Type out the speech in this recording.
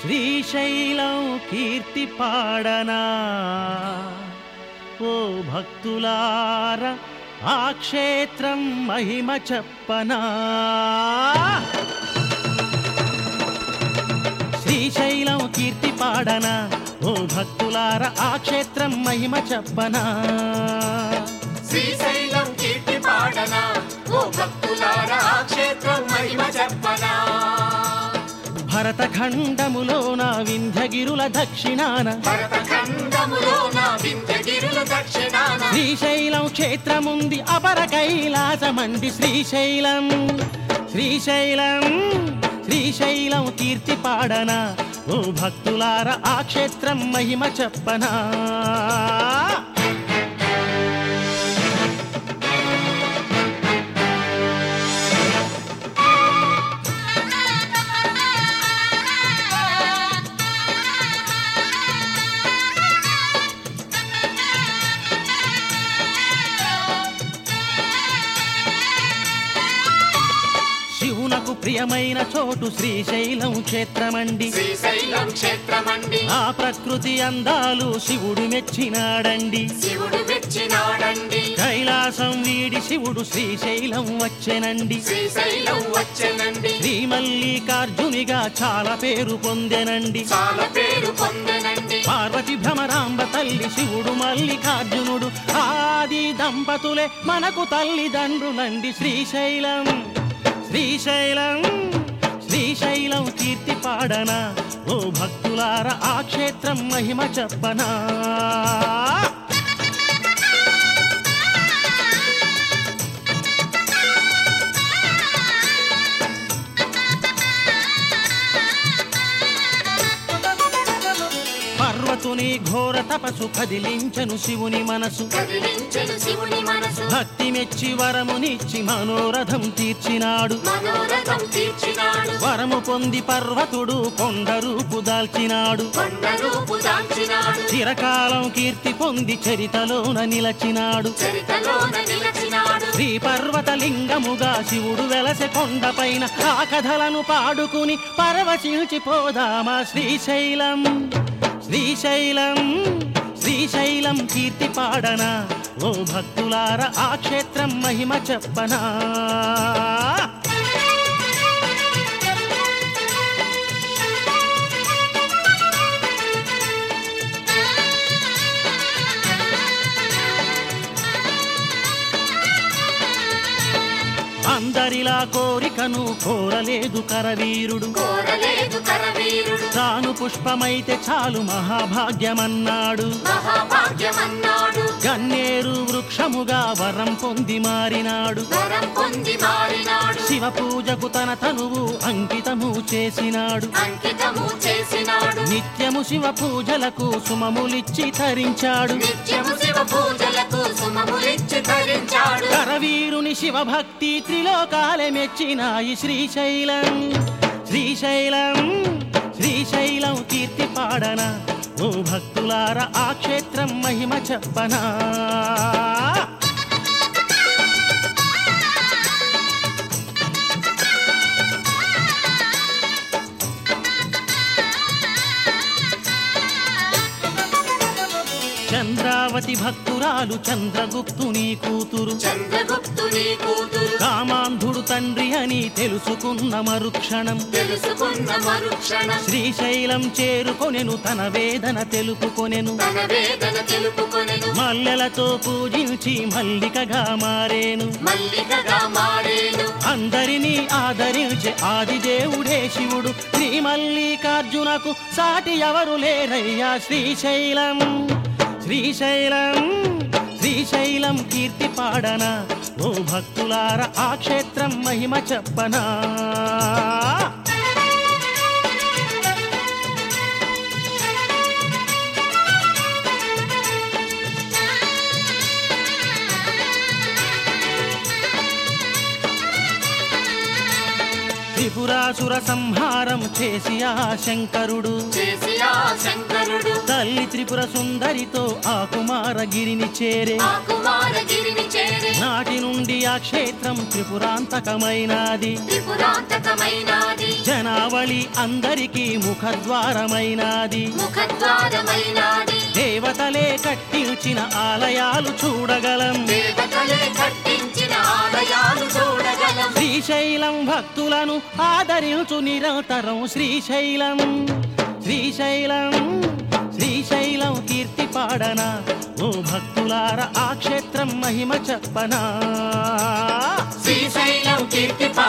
శ్రీశైలం కీర్తి పాడనా ఓ భక్తులార ఆ క్షేత్రం మహిమ చెప్పనా శ్రీశైలం కీర్తి పాడనా ఓ భక్తులార ఆ క్షేత్రం మహిమ చెప్పనా శ్రీశైలం కీర్తి పాడనా ఓ భక్తులారా ఆ క్షేత్రం మహిమ చెప్పనా భరతఖండములో నా వింధ్యగిరుల దక్షిణాన భరత ఖండములో నా వింధ్యగిరుల దక్షిణాన శ్రీశైలం క్షేత్రముంది అపర కైలాసమండి శ్రీశైలం శ్రీశైలం శ్రీశైలం కీర్తి పాడనా ఓ భక్తులార ఆ క్షేత్రం మహిమ చెప్పనా శివునకు ప్రియమైన చోటు శ్రీశైలం క్షేత్రమండి శ్రీశైలం క్షేత్రమండి ఆ ప్రకృతి అందాలు శివుడు మెచ్చినాడండి శివుడు మెచ్చినాడండి కైలాసం వీడి శివుడు శ్రీశైలం వచ్చెనండి శ్రీశైలం వచ్చెనండి శ్రీ మల్లికార్జునిగా చాలా పేరు పొందెనండి చాలా పేరు పొందెనండి పార్వతి భ్రమరాంబ తల్లి శివుడు మల్లికార్జునుడు ఆది దంపతులే మనకు తల్లిదండ్రులండి శ్రీశైలం శ్రీశైలం శ్రీశైలం కీర్తి పాడనా ఓ భక్తులార ఆ క్షేత్రం మహిమ చెప్పనా పర్వతుని ఘోర తపసు కదిలించను శివుని మనసు కదిలించెను శివుని మనసు భక్తి మెచ్చి వరమునిచ్చి మనోరథం తీర్చినాడు మనోరథం తీర్చినాడు వరము పొంది పర్వతుడు కొండ రూపు దాల్చినాడు కొండ రూపు దాల్చినాడు చిరకాలం కీర్తి పొంది చరితలోన నిలచినాడు చరితలోన నిలచినాడు శ్రీ పర్వత లింగముగా శివుడు వెలసె కొండపైన ఆ కథలను పాడుకుని పరవశించిపోదామా శ్రీశైలం శ్రీశైలం శ్రీశైలం కీర్తి పాడనా ఓ భక్తులార ఆ క్షేత్రం మహిమ చెప్పనా అందరిలా కోరికను కోరలేదు కరవీరుడు కోరలేదు కరవీరుడు తాను పుష్పమైతే చాలు మహాభాగ్యమన్నాడు మహాభాగ్యమన్నాడు గన్నేరు వృక్షముగా వరం పొంది మారినాడు వరం పొంది మారినాడు శివ పూజకు తన తనువు అంకితము చేసినాడు అంకితము చేసినాడు నిత్యము శివ పూజలకు సుమములిచ్చి తరించాడు నిత్యము శివ పూజలకు సుమములిచ్చి ధరించాడు కరవీరుని శివభక్తి త్రిలోకాలే మెచ్చినాయి శ్రీశైలం శ్రీశైలం శ్రీశైలం కీర్తి పాడనా ఓ భక్తులార ఆ క్షేత్రం మహిమ చెప్పనా చంద్రావతి భక్తురాలు చంద్రగుప్తుని కూతురు చంద్రగుప్తుని కూతురు కామాంధుడు తండ్రి అని తెలుసుకున్న మరుక్షణం తెలుసుకున్న మరుక్షణం శ్రీశైలం చేరుకొనెను తన వేదన తెలుపుకొనెను తన వేదన తెలుపుకొనెను మల్లెలతో పూజించి మల్లికగా మారేను మల్లికగా మారేను అందరినీ ఆదరించే ఆదిదేవుడే శివుడు శ్రీ మల్లికార్జునకు సాటి ఎవరు లేరయ్యా శ్రీశైలం శ్రీశైలం శ్రీశైలం కీర్తి పాడనా ఓ భక్తులార ఆ క్షేత్రం మహిమ చెప్పనా త్రిపురాసుర సంహారం చేసి ఆ శంకరుడు చేసి ఆ శంకరుడు తల్లి త్రిపుర సుందరితో ఆ కుమారగిరిని చేరే ఆ కుమారగిరిని చేరే నాటి నుండి ఆ క్షేత్రం త్రిపురాంతకమైనది త్రిపురాంతకమైనది జనావళి తిరుమలి అందరికీ ముఖద్వారమైనాది ముఖద్వారమైనాది దేవతలే కట్టించిన ఆలయాలు చూడగలం దేవతలే కట్టించిన ఆలయాలు చూడగలం శ్రీశైలం భక్తులను ఆదరించు నిరంతరం శ్రీశైలం శ్రీశైలం శ్రీశైలం కీర్తి పాడనా ఓ భక్తులార ఆ క్షేత్రం మహిమ చెప్పనా శ్రీశైలం కీర్తి